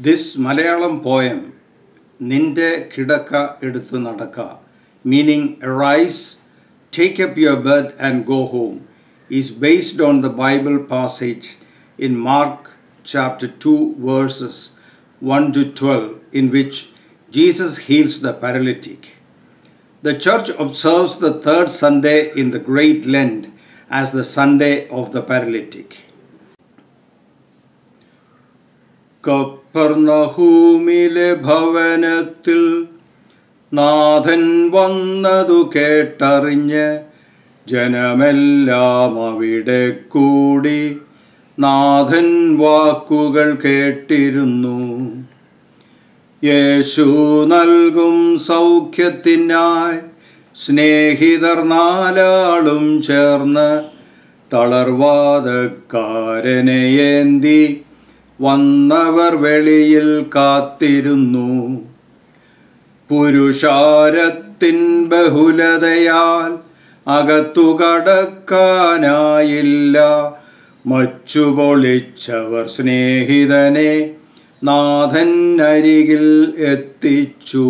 This Malayalam poem നിന്റെ കിടക്ക എടുത്ത് നടക്ക meaning rise take up your bed and go home is based on the Bible passage in Mark chapter two verses one to twelve in which Jesus heals the paralytic The church observes the third Sunday in the Great Lent as the Sunday of the paralytic. കപ്പർനഹൂമിലെ ഭവനത്തിൽ നാഥൻ വന്നതു കേട്ടറിഞ്ഞ് ജനമെല്ലാം അവിടെ കൂടി നാഥൻ വാക്കുകൾ കേട്ടിരുന്നു യേശു നൽകും സൗഖ്യത്തിനായി സ്നേഹിതർ നാലാളും ചേർന്ന് തളർവാദക്കാരനെ ഏന്തി വന്നവർ വെളിയിൽ കാത്തിരുന്നു പുരുഷാരത്തിൻ ബഹുലതയാൽ അകത്തു കടക്കാനായില്ല മച്ചുപൊളിച്ചവർ സ്നേഹിതനെ നാഥൻ അരികിൽ എത്തിച്ചു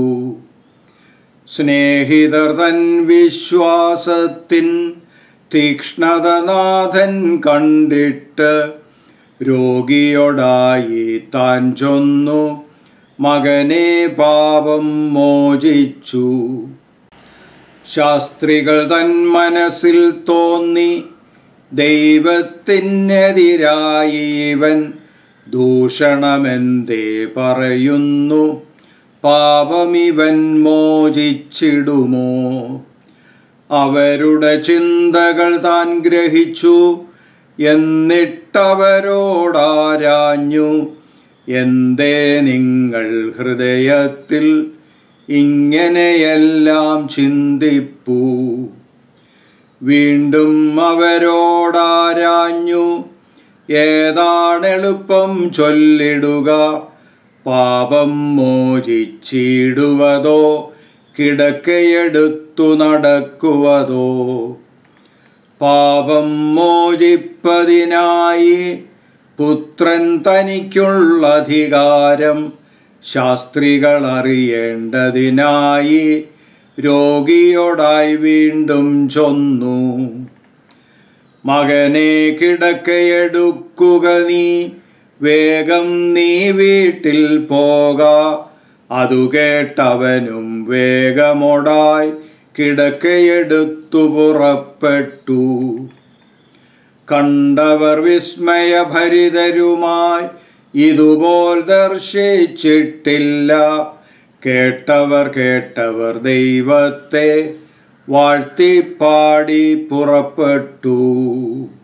സ്നേഹിതർ തൻ വിശ്വാസത്തിൻ തീക്ഷ്ണത നാഥൻ കണ്ടിട്ട് രോഗിയോടായി താൻ ചൊന്നു മകനെ പാപം മോചിച്ചു ശാസ്ത്രികൾ തൻ മനസ്സിൽ തോന്നി ദൈവത്തിനെതിരായി ഇവൻ ദൂഷണമെന്തേ പറയുന്നു പാപമിവൻ മോചിച്ചിടുമോ അവരുടെ ചിന്തകൾ താൻ ഗ്രഹിച്ചു എന്നിട്ടവരോടാരാഞ്ഞു എന്തേ നിങ്ങൾ ഹൃദയത്തിൽ ഇങ്ങനെയെല്ലാം ചിന്തിപ്പൂ വീണ്ടും അവരോടാരാഞ്ഞു ഏതാണ് എളുപ്പം ചൊല്ലിടുക പാപം മോചിച്ചിടുവതോ കിടക്കയെടുത്തു നടക്കുവതോ പാപം മോചിപ്പതിനായി പുത്രൻ തനിക്കുള്ള അധികാരം ശാസ്ത്രികൾ അറിയേണ്ടതിനായി രോഗിയോടായി വീണ്ടും ചൊന്നു മകനെ കിടക്കയെടുക്കുക നീ വേഗം നീ വീട്ടിൽ പോക അതു കേട്ടവനും വേഗമോടായി കിടക്കയെടുത്തു പുറപ്പെട്ടു കണ്ടവർ വിസ്മയഭരിതരുമായി ഇതുപോൽ ദർശിച്ചിട്ടില്ല കേട്ടവർ കേട്ടവർ ദൈവത്തെ വാഴ്ത്തിപ്പാടി പുറപ്പെട്ടു